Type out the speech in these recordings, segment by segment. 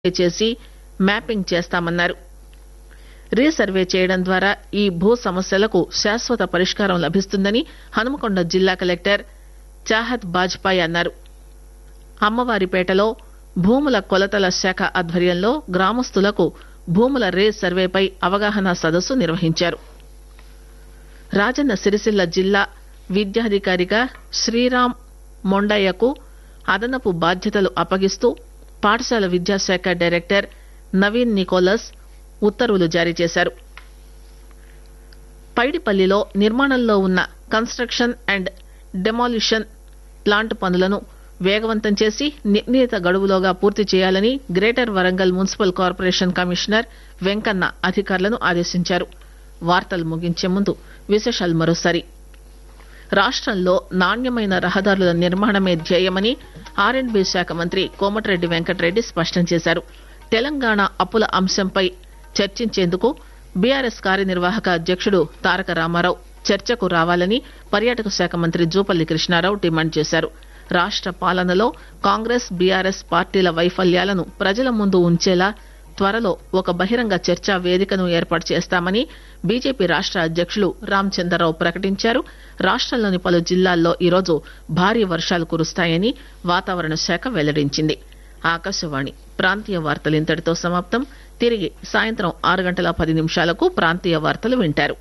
చేసి మ్యాపింగ్ చేస్తామన్నారు రీసర్వే చేయడం ద్వారా ఈ భూ సమస్యలకు శాశ్వత పరిష్కారం లభిస్తుందని హనుమకొండ జిల్లా కలెక్టర్ చాహత్ బాజ్పాయ్ అన్నారు అమ్మవారిపేటలో భూముల కొలతల శాఖ ఆధ్వర్యంలో గ్రామస్తులకు భూముల రే సర్వేపై అవగాహన సదస్సు నిర్వహించారు రాజన్న సిరిసిల్ల జిల్లా విద్యాధికారిగా శ్రీరామ్ మొండయ్యకు అదనపు బాధ్యతలు అప్పగిస్తూ పాఠశాల విద్యాశాఖ డైరెక్టర్ నవీన్ నికోలస్ ఉత్తర్వులు జారీ చేశారు పైడిపల్లిలో నిర్మాణంలో ఉన్న కన్స్ట్రక్షన్ అండ్ డెమాలిషన్ ప్లాంట్ పనులను వేగవంతం చేసి నిర్ణీత గడువులోగా పూర్తి చేయాలని greater Warangal municipal corporation commissioner Venkanna అధికారులను ఆదేశించారు వార్తలు ముగించే ముందు విశేషాలు మరోసారి రాష్టంలో నాణ్యమైన రహదారుల నిర్మాణమే ధ్యేయమని ఆర్ఎండ్బీ శాఖ మంత్రి కోమటిరెడ్డి వెంకటరెడ్డి స్పష్టం చేశారు తెలంగాణ అప్పుల అంశంపై చర్చించేందుకు బీఆర్ఎస్ కార్యనిర్వాహక అధ్యక్షుడు తారక రామారావు చర్చకు రావాలని పర్యాటక శాఖ మంత్రి జూపల్లి కృష్ణారావు డిమాండ్ చేశారు రాష్ట పాలనలో కాంగ్రెస్ బీఆర్ఎస్ పార్టీల వైఫల్యాలను ప్రజల ముందు ఉంచేలా త్వరలో ఒక బహిరంగ చర్చా వేదికను ఏర్పాటు చేస్తామని బీజేపీ రాష్ట అధ్యక్షులు రామచంద్రరావు ప్రకటించారు రాష్టంలోని పలు జిల్లాల్లో ఈరోజు భారీ వర్షాలు కురుస్తాయని వాతావరణ శాఖ వెల్లడించింది ఆకాశవాణి ప్రాంతీయ వార్తలు ఇంతటితో సమాప్తం తిరిగి సాయంత్రం ఆరు గంటల పది నిమిషాలకు ప్రాంతీయ వార్తలు వింటారు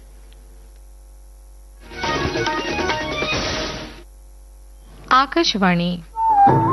ఆకాశవాణి